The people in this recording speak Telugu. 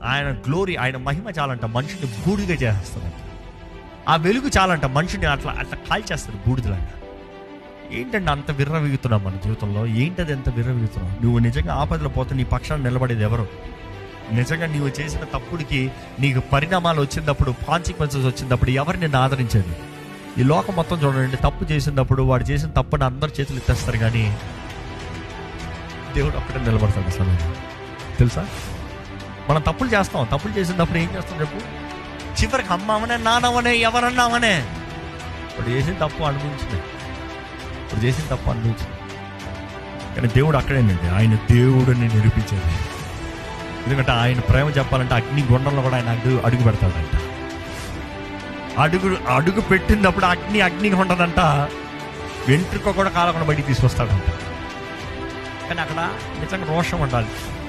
ఆయన గ్లోరీ ఆయన మహిమ చాలంట మనిషిని బూడిగా చేస్తుందంట ఆ వెలుగు చాలంట మనిషిని అట్లా అట్లా కాల్చేస్తుంది బూడిదలాగా ఏంటంటే అంత విర్రవీగుతున్నాం మన జీవితంలో ఏంటది ఎంత విర్రవీగుతున్నాం నువ్వు నిజంగా ఆపదలో పోతే నీ పక్షాన్ని నిలబడేది ఎవరు నిజంగా నీవు చేసిన తప్పుడికి నీకు పరిణామాలు వచ్చినప్పుడు కాన్సిక్వెన్సెస్ వచ్చినప్పుడు ఎవరు నిన్ను ఆదరించేది ఈ లోకం మొత్తం చూడండి తప్పు చేసినప్పుడు వాడు చేసిన తప్పుని అందరు చేతులు ఎత్తేస్తారు కానీ దేవుడు అక్కడే నిలబడతాడు అసలు తెలుసా మనం తప్పులు చేస్తాం తప్పులు చేసినప్పుడు ఏం చేస్తాం చెప్పు చివరికి అమ్మవనే నానవనే ఎవరన్నావనే ఇప్పుడు చేసిన తప్పు అనుభవించింది ఇప్పుడు చేసిన తప్పు అనుభవించింది కానీ దేవుడు అక్కడేనండి ఆయన దేవుడిని నిరూపించేది ఎందుకంటే ఆయన ప్రేమ చెప్పాలంటే అగ్ని గుండంలో కూడా ఆయన అడుగు అడుగు పెడతాడంట అడుగు అడుగు పెట్టినప్పుడు అగ్ని అగ్ని ఉండదంట వెంట్రుక కూడా కాలకుండా బయటికి తీసుకొస్తాడంట కానీ అక్కడ నిజంగా రోషం ఉండాలి